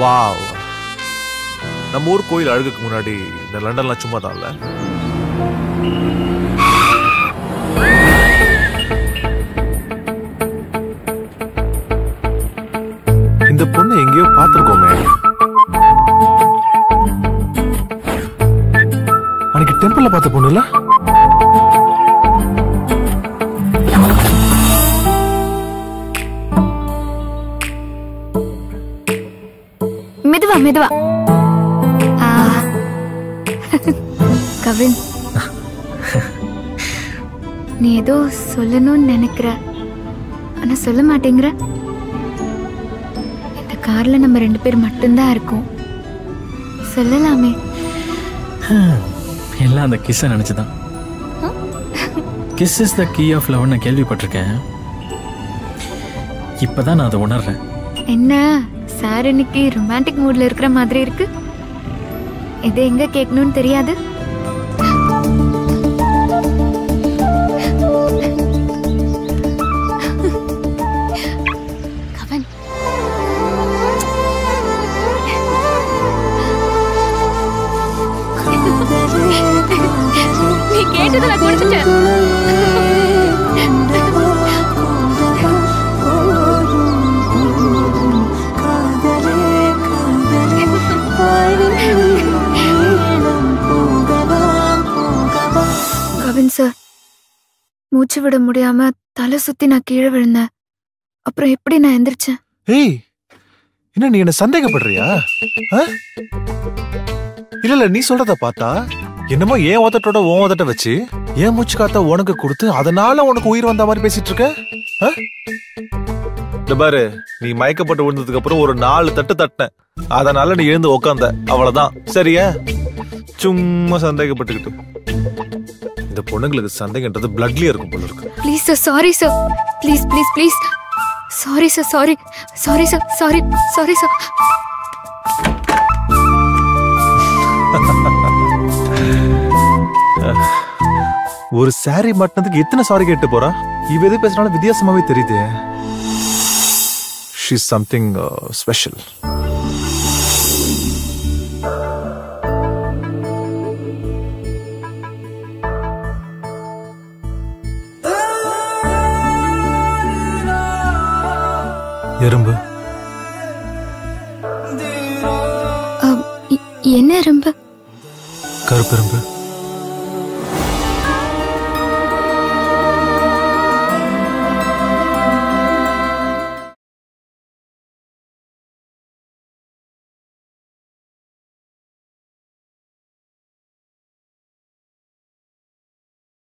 Wow நம்ம ஊர் கோயில் அழகுக்கு முன்னாடி இந்த லண்டன்லாம் சும்மா தான் இந்த பொண்ணு எங்கேயோ பார்த்துருக்கோமே அன்னைக்கு டெம்பிள்ல பார்த்த பொண்ணு இல்ல மெதுவா மெதுவா ஆ. கவின் நீ ஏதோ சொல்லணும்னு நினைக்கிற ஆனா சொல்ல மாட்டேங்கிற இந்த கார்ல நம்ம ரெண்டு பேர் மட்டும்தான் இருக்கோம் சொல்லலாமே எல்லாம் அந்த கிஸ்ஸை நினச்சிதான் kiss is the key of love நான் கேள்விப்பட்டிருக்கேன் இப்பதான் நான் அதை உணர்றேன் என்ன சார் இன்னைக்கு ரொமான்டிக் மூட்ல இருக்கிற மாதிரி இருக்கு இது எங்க கேட்கணும்னு தெரியாது கவன் நீ கேட்டதை நான் கொடுத்துட்டேன் கவின் சார் மூச்சு விட முடியாம தலை சுத்தி நான் கீழே விழுந்தேன் அப்புறம் எப்படி நான் எந்திரிச்சேன் ஏய் என்ன நீ என்ன சந்தேகப்படுறியா ஆ? இல்ல இல்ல நீ சொல்றத பார்த்தா என்னமோ ஏன் உதட்டோட உன் உதட்ட வச்சு ஏன் மூச்சு காத்த உனக்கு கொடுத்து அதனால உனக்கு உயிர் வந்த மாதிரி பேசிட்டு இருக்க ஆ? இந்த பாரு நீ மயக்கப்பட்டு விழுந்ததுக்கு அப்புறம் ஒரு நாலு தட்டு தட்டின அதனால நீ எழுந்து உக்காந்த அவ்வளவுதான் சரியா சும்மா சந்தேகப்பட்டுக்கிட்டு இந்த பொண்ணுங்களுக்கு சந்தேகன்றது பிளட்லயே இருக்கும் போல இருக்கு please sir sorry sir please please please sorry sir sorry sorry sir sorry sorry sir ஒரு சாரி மாட்டினதுக்கு எத்தனை சாரி கேட்டு போறா இவ எது பேசினாலும் வித்தியாசமாவே தெரியுது ஷீ சம்திங் ஸ்பெஷல் எறும்பு அஹ், இ- என்ன ரொம்ப கருப்பெரும்பு